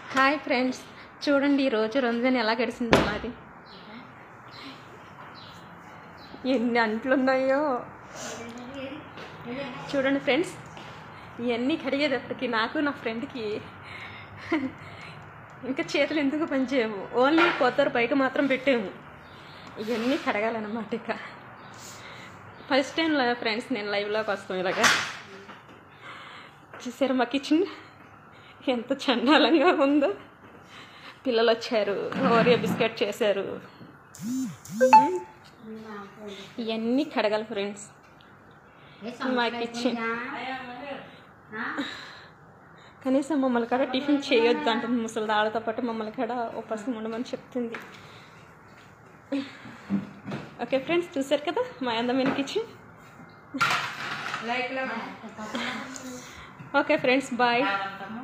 hi friends చూడండి ఈరోజు రంజాన్ ఎలా గడిచిందో మాది ఎన్ని అంట్లు ఉన్నాయో చూడండి ఫ్రెండ్స్ ఇవన్నీ కడిగేటప్పటికి నాకు నా ఫ్రెండ్కి ఇంకా చేతులు ఎందుకు పనిచేయము ఓన్లీ కొత్తరు పైకి మాత్రం పెట్టాము ఇవన్నీ కడగాలన్నమాట ఇక ఫస్ట్ టైం ఫ్రెండ్స్ నేను లైవ్లోకి వస్తాం ఇలాగా చూసారు మా కిచెన్ ఎంత చండాలంగా ఉందో పిల్లలు వచ్చారు ఓరియో బిస్కెట్ చేశారు ఇవన్నీ కడగాలి ఫ్రెండ్స్ మా కిచెన్ కనీసం మమ్మల్ని కూడా టిఫిన్ చేయొద్దు అంటుంది ముసలి దాళ్ళతో పాటు మమ్మల్ని కూడా ఉపాసం ఉండమని చెప్తుంది ఓకే ఫ్రెండ్స్ చూసారు కదా మా అందమైన కిచెన్ ఓకే ఫ్రెండ్స్ బాయ్